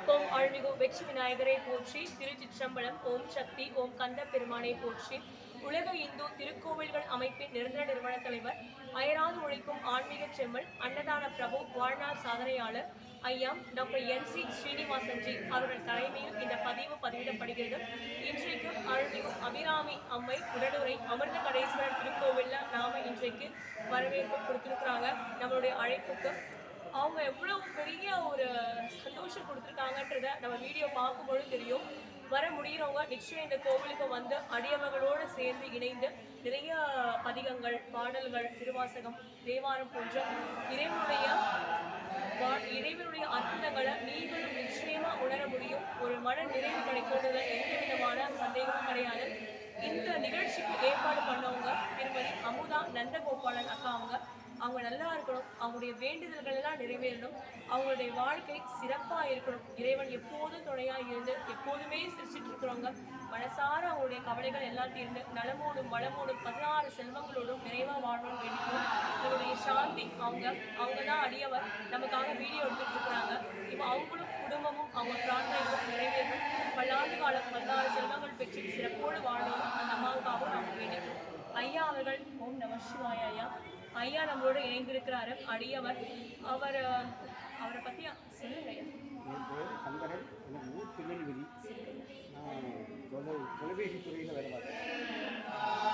ஓம் அருள்மிகு வெற்றி விநாயகரை போற்றி திருச்சிற்றம்பலம் ஓம் சக்தி ஓம் கந்த பெருமானை போற்றி உலக இந்து திருக்கோவில்கள் அமைப்பின் நிரந்தர நிறுவன தலைவர் அயராது உழைக்கும் ஆன்மீக செம்மல் அன்னதான பிரபு வாழ்நாள் சாதனையாளர் ஐயா டாக்டர் என் சி ஸ்ரீனிவாசன்ஜி அவர்கள் தலைமையில் இந்த பதிவு பதிவிடப்படுகிறது இன்றைக்கு அருள்மிகு அபிராமி அம்மை உடனுரை அமிர்த கடேஸ்வரர் திருக்கோவில்ல நாம இன்றைக்கு வரவேற்பு கொடுத்துருக்குறாங்க நம்மளுடைய அழைப்புக்கு அவங்க எவ்வளவு பெரிய ஒரு சந்தோஷம் கொடுத்துருக்காங்கன்றத நம்ம வீடியோ பார்க்கும்போது தெரியும் வர முடிகிறவங்க நிச்சயம் இந்த கோவிலுக்கு வந்து அடியவர்களோடு சேர்ந்து இணைந்து நிறைய பதிகங்கள் பாடல்கள் திருவாசகம் தேவாரம் போன்ற இறைவனுடைய வா- இறைவனுடைய அற்புதங்களை நீங்களும் நிச்சயமா உணர முடியும் ஒரு மன நிறைவு கிடைக்கிறதுல எந்த விதமான சந்தேகமும் கிடையாது இந்த நிகழ்ச்சிக்கு ஏற்பாடு பண்ணவங்க திருமதி அமுதா நந்தகோபாலன் அக்கா அவங்க அவங்க நல்லா இருக்கணும் அவங்களுடைய வேண்டுதல்கள் எல்லாம் நிறைவேறணும் அவங்களுடைய வாழ்க்கை சிறப்பா இருக்கணும் இறைவன் எப்போதும் துணையா இருந்து எப்போதுமே சிரிச்சிட்டு இருக்கிறவங்க மனசார அவங்களுடைய கவலைகள் எல்லாம் தீர்ந்து நலமோடும் வளமோடும் பதினாறு செல்வங்களோடும் நிறைவா வாழணும்னு வேண்டிக்கிறோம் இவருடைய சாந்தி அவங்க அவங்க தான் அடியவர் நமக்காக வீடியோ எடுத்துட்டு இருக்கிறாங்க இப்போ அவங்களும் குடும்பமும் அவங்க பிரார்த்தனைகளும் நிறைவேறும் பல்லாண்டு காலம் பதினாறு செல்வங்கள் பெற்று சிறப்போடு வாழணும் அந்த அம்மாவுக்காகவும் நாங்கள் வேண்டிக்கிறோம் ஐயா அவர்கள் ஓம் நம சிவாய ஐயா ஐயா நம்மளோட இணைந்திருக்கிறாரு அடியவர் அவர் அஹ், அவரை பத்தி சொல்லுங்க ஐயா என் பேர் சங்கரன் எனக்கு ஊர் திருநெல்வேலி நான் தொலை தொலைபேசி துறையில் வேலை பார்த்தேன்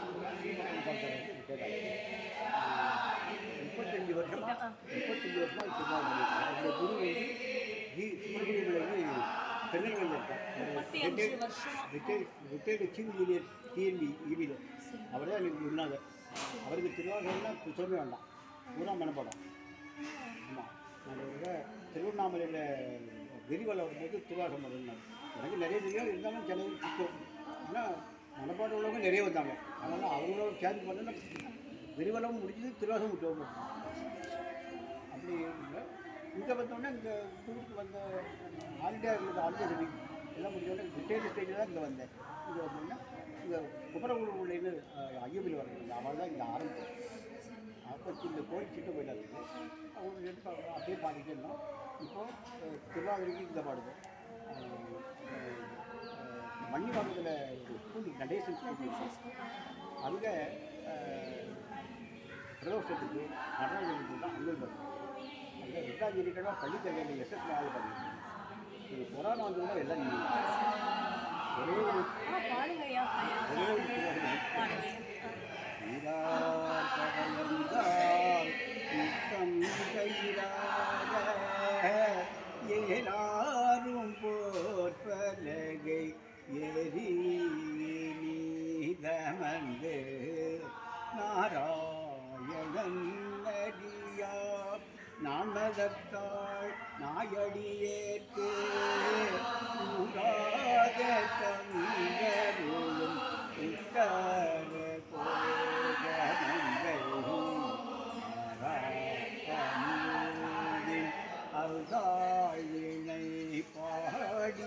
முப்பத்தஞ்சு வருஷமா முப்பத்தஞ்சு வருஷமா திருநாள் என்னுடைய குரு வந்து ஜி சுப்பிரமணியம் திருநெல்வேலியில் முப்பத்தி இருக்கார் அஞ்சு வருஷமா ரிட்டையர்ட் ரிட்டையர்டு சீஃப் இன்ஜினியர் டிஎன்பி இபியில் அவர் தான் எனக்கு இருந்தாங்க அவருக்கு திருவாரூர்னா சொல்லவே வேண்டாம் பூரா மனப்படம் ஆமாம் நாங்கள் திருவண்ணாமலையில் கிரிவலம் வரும்போது திருவாசம் இருந்தாங்க எனக்கு நிறைய தெரியும் இருந்தாலும் சில சிக்கும் ஆனால் மனப்பாடம் உள்ளவங்க நிறைய வந்தாங்க அதனால் அவங்களோட சேர்ந்து பண்ணல கிரிவலம் முடிஞ்சது திருவாசம் விட்டு அப்படி இல்லை இங்கே வந்தோடனே இங்கே ஊருக்கு வந்த ஹாலிடே இருந்தது ஹாலிடே சரி எல்லாம் முடிஞ்சோடனே ரிட்டையர்டு ஸ்டேஜில் தான் இங்கே வந்தேன் இங்கே வந்தோடனே இங்கே குமரகுரு உள்ளேன்னு ஐயப்பில் வரணும் அவள் தான் இங்கே ஆரம்பிச்சேன் அப்போ இந்த கோயில் சிட்டு போயிட்டாரு அவங்க எடுத்து பார்க்கலாம் அப்படியே பாடிட்டு இருந்தோம் இப்போ அஹ், திருவாதிரைக்கு இந்த பாடுது மண்ணிவாக்கத்தில் ஒரு ஸ்கூல் நடேசன் ஸ்கூல் அங்கே பிரதோஷத்துக்கு நடராஜனுக்கு தான் அங்கே பண்ணுவோம் அங்கே ரெண்டாம் பள்ளித்தலையில் எஸ்எஸ் ஆள் பண்ணுவோம் இது கொரோனா வந்ததுனால எல்லாம் நின்று ஒரே ஒரு ஆ பாடுங்க ஐயா ஒரே ஒரு திருவாதிரை பாடுங்க ஐயா. ஆ. நீரார் முத்தம் கைராக ஏறாரும் போற்பலகை எரி நீதமந்து நாராயணன் நடியா நாமதத்தாள் நாயடியேற்று நூறாக தங்கருளும் உத்தர கோகமங்கள் அருதாழினை பாடி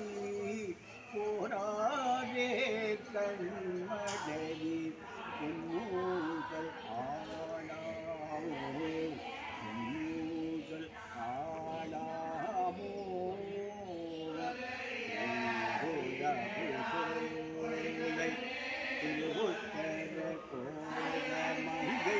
போராடே கண்மடலி பொன்னூகள் ஆளாமோ பொன்னூகள் ஆளாமோ சோலை திருவுத்தர கோலமங்கை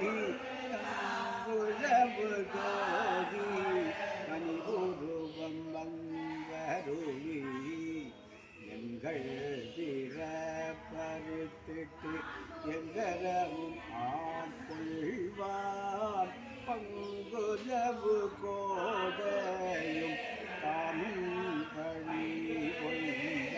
தங்குலவு ஜோதி மணிபுருவம் வந்தருளி எங்கள் பிறப்பறுத்திட்டு எங்கரவும் ஆட்கொள்வார் பங்குலவு கோதையும் தானும் பணி கொண்ட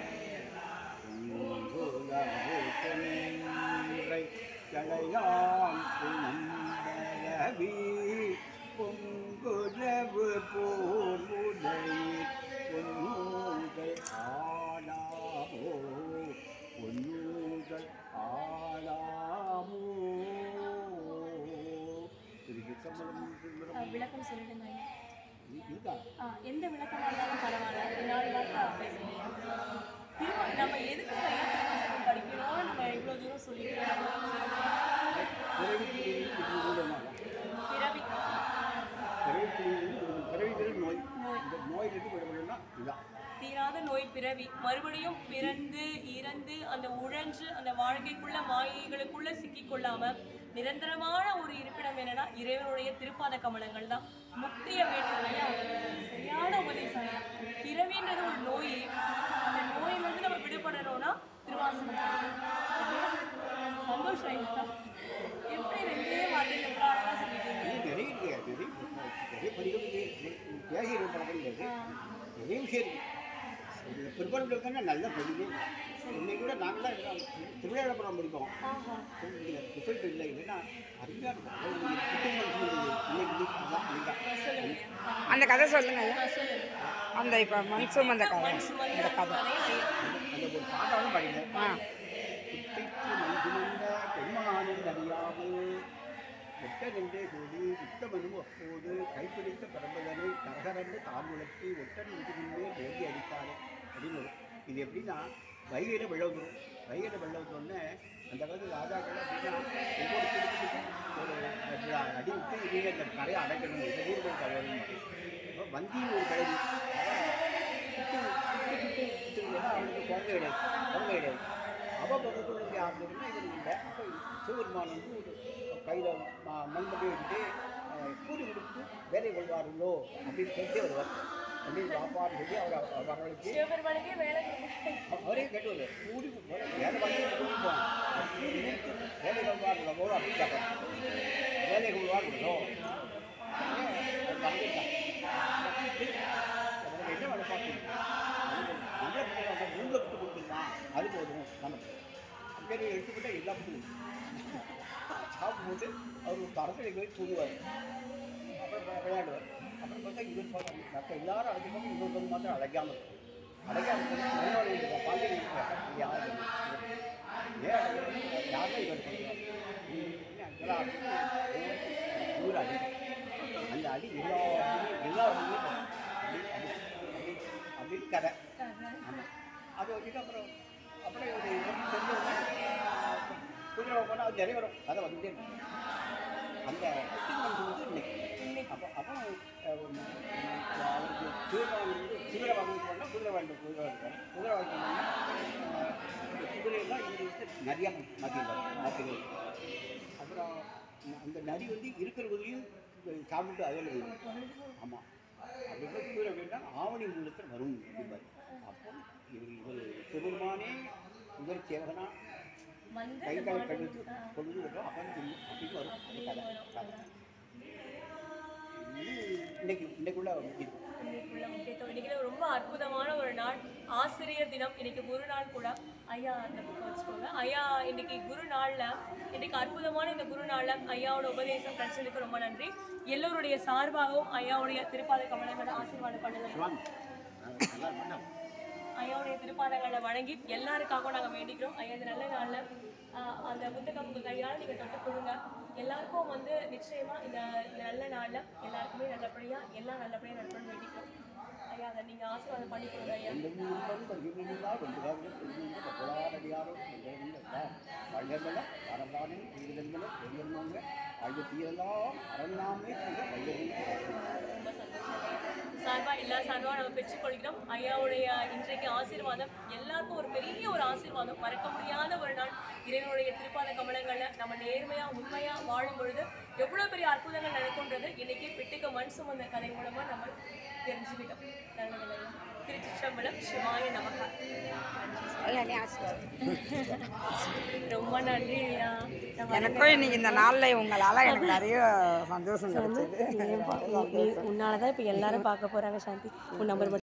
பூங்குலவு கொன்றை களையாம் குந்தரவி பொங்குலவு போர்வுடை பொன்னூகள் ஆடாமோ பொன்னூகள் ஆடாமோ திருச்சிற்றம்பலம் ஆ, திருமணம் விளக்கம் சொல்லிடுங்க ஐயா இதுதான் ஆ, எந்த விளக்கமாக இருந்தாலும் பரவாயில்ல நாலு வார்த்தை பேசுங்க திரும்ப நம்ம எதுக்கு ஐயா திருவாசகம் படிக்கணும்னு நம்ம இவ்வளோ தூரம் சொல்லிக்கிறோம் பிறவி மூலமாக பிறவி பிறவி பிறவி நோய் நோய் நோய் இந்த நோயிலிருந்து விடுபடணும்னா இதுதான் தீராத நோய் பிறவி மறுபடியும் பிறந்து இறந்து அந்த உழன்று அந்த வாழ்க்கைக்குள்ள மாயைகளுக்குள்ள சிக்கிக் கொள்ளாம நிரந்தரமான ஒரு இருப்பிடம் என்னன்னா இறைவனுடைய திருப்பாத கமலங்கள் தான் முக்திய வேண்டுதலையா சரியான உபதேசம் ஐயா. பிறவின்றது ஒரு நோய் அந்த நோயிலிருந்து நம்ம விடுபடணும்னா திருவாசகம் படிக்கணும். சந்தோஷம் ஐயா. எப்படி ரெண்டே வார்த்தையில இவ்வளவு அழகா சொல்லிட்டீங்க இது நிறைய இருக்கு நிறைய நிறைய படிகள் இருக்கு பேசி பழக்கம் இருக்கு நிறைய விஷயம் இருக்கு இது பிற்படுத்த இருக்காங்க நல்லா படிங்க இன்னைக்கு கூட நாங்களாம் திருவிழாப்புறம் படிப்போம் ஆஹா ரிசல்ட் இல்லை இல்லைன்னா அருமையாக இருக்கும் அது இன்னைக்கு புத்தகம் சொல்லுது. இன்னைக்கு இன்னைக்கு அதான் இன்னைக்கு சொல்லுங்க அந்த கதை சொல்லுங்க ஐயா. ஆ, சொல்லுங்க அந்த இப்போ மண் சுமந்த கதை மண் சுமந்த இந்த கதை கதை ஐயா. அந்த ஒரு பாட்டாலும் படிங்க ஆ குட்டைக்கு மஞ்சுமந்த பெண்மானின் அறியாமல் ஒட்ட நின்றே கூடி சுத்தமனும் அப்போது கைப்பிடித்த பரம்பதனை கரகரந்து தாழ்வுலக்கி ஒட்டன் முதுகின்றே வேண்டி அடித்தானே அப்படின்னு வரும். இது எப்படின்னா வைகையில் வெள்ளம் வந்துடும் வைகையில் வெள்ளம் வந்தோடனே அந்த காலத்து ராஜாக்கள் அப்படின்னா ஒவ்வொரு குடும்பத்துக்கும் ஒரு அடி விட்டு இவங்க இந்த கரையை அடைக்கணும் இந்த ஊர்கள் கரையணும் அப்போ வந்தின்னு ஒரு கிழவி அவனுக்கு குழந்தை கிடையாது குழந்தை கிடையாது அவள் பக்கத்தில் யாருன்னா இவன் இல்லை அப்போ சிவபெருமான் வந்து ஒரு கையில் மண்பட்டி வச்சுட்டு அஹ், கூலி கொடுத்து வேலை கொள்வார்களோ அப்படின்னு கேட்டே வருவார் அப்படின்னு பாப்பான்னு சொல்லி அவர் வரவழைச்சு சிவபெருமானுக்கே வேலை கொடுங்க. அவரே கேட்டு வருவார் கூலி வேலை வேலை வாங்கி கொடுப்பான் கூலி கொடுத்து வேலை கொள்வார்களோ அப்படின்னு கேட்பார் வேலை கொள்வார்களோ அவனுக்கு என்ன வேலை பார்க்கணும் நல்ல பிள்ளைங்க மூங்க விட்டு கொடுத்துருந்தான் அது போதும் நமக்கு அங்கே எடுத்துக்கிட்டா எல்லா புண்ணும் சாப்பிட்டு அவர் ஒரு தரத்தில் போய் தூங்குவார் அப்புறம் வி- விளையாடுவார் அப்புறம் பார்த்தா இவர் பார்த்தா மற்ற எல்லாரும் அழைக்கும் இவர் வந்து மாத்திரம் அழைக்காமல் இருக்கும் அழைக்காமல் இருக்கும் பாண்டியன் யார் இது? ஏன் அழைக்கிறது? யாருமே இவர் பண்ணுறாரு இவர் அடி அந்த அடி எல்லா எல்லா அப்படின்னு கதை ஆமாம் அதை வச்சுட்டு அப்புறம் அப்புறம் இவர் தெரிஞ்சவங்க குதிரை போனால் அது நிறைய வரும் கதை வந்துட்டே இருக்கும் அந்த குட்டிமன் வந்து இன்னைக்கு அப்போ அப்போ அஹ், உம், அவருக்கு குதிரை வாங்கி குதிரை வாங்கி போனால் குதிரை வாங்கி குதிரை வாங்கிப்பார் குதிரை வாங்கி போனால் குதிரையெல்லாம் இவர் வந்து நிறையா மாற்றிருப்பார் மாற்றிடுவார் அப்புறம் அந்த நரி வந்து இருக்கிற குதிரையும் சாப்பிட்டு அதில் ஆமாம் அப்படி போய் குதிரை அப்படின்னா ஆவணி மூலத்தில் வரும் அப்படிம்பார் அப்போ இவர் இவர் பெருமானே குதிரை சேவகனா வந்து கை இந்த கால் மாடு- கழுத்து ஆ, கொண்டு வரும் அப்பன்னு தெரியும் அப்படின்னு வரும் அந்த கதை கதை இது இன்னைக்கு இன்னைக்குள்ள இது இன்னைக்குள்ள முக்கியத்துவம் இன்னைக்கு ரொம்ப அற்புதமான ஒரு நாள் ஆசிரியர் தினம் இன்னைக்கு குரு நாள் கூட ஐயா அந்த புக் வச்சுக்கோங்க ஐயா இன்னைக்கு குரு நாள்ல இன்னைக்கு அற்புதமான இந்த குரு நாள்ல ஐயாவோட உபதேசம் கிடைச்சதுக்கு ரொம்ப நன்றி எல்லோருடைய சார்பாகவும் ஐயாவுடைய திருப்பாத கமலங்களை ஆசீர்வாதம் பண்ணுங்க வாங்க நல்லா பண்ணாங்க ஐயாவுடைய திருப்பாதங்களை வணங்கி எல்லாருக்காகவும் நாங்கள் வேண்டிக்கிறோம் ஐயா இந்த நல்ல நாளில் அந்த புத்தகம் உங்கள் கையால் நீங்கள் தொட்டு கொடுங்க எல்லாருக்கும் வந்து நிச்சயமா இந்த இந்த நல்ல நாளில் எல்லாருக்குமே நல்லபடியாக எல்லாம் நல்லபடியாக நடக்கணும்னு வேண்டிக்கிறோம் ஐயா அதை நீங்கள் ஆசீர்வாதம் பண்ணி கொடுங்க ஐயா எந்த ஊரும் வருகிறீர்களா ரெண்டு காரணம் தெரிஞ்சு கப்பலாரடியாரோ எல்லாம் வள்ளர்மல அறந்தானே தீவிரமல பெரியவங்க வாழ்வு தீரலாம் அறந்தாமே வள்ளரும் ரொம்ப சந்தோஷம் சார்பா எல்லா சார்பாக நம்ம பெற்றுக்கொள்கிறோம் ஐயாவுடைய இன்றைக்கு ஆசீர்வாதம் எல்லாருக்கும் ஒரு பெரிய ஒரு ஆசீர்வாதம் மறக்க முடியாத ஒரு நாள் இறைவனுடைய திருப்பாத கமலங்கள்ல நம்ம நேர்மையா உண்மையா வாழும் பொழுது எவ்வளவு பெரிய அற்புதங்கள் நடக்கும்ன்றது இன்னைக்கு பிட்டுக்கு மண் சுமந்த கதை மூலமா நம்ம தெரிஞ்சுக்கிட்டோம் நல்லது ஐயா. திருச்சிற்றம்பலம் சிவாய நமகா எல்லாரையும் ஆசீர்வாதம் ரொம்ப நன்றி ஐயா நம்ம எனக்கும் இன்னைக்கு இந்த நாளில் உங்களால் எனக்கு நிறைய சந்தோஷம் கிடைச்சது உன்னால தான் இப்போ எல்லாரும் பார்க்க போறாங்க சாந்தி உன் நம்பர்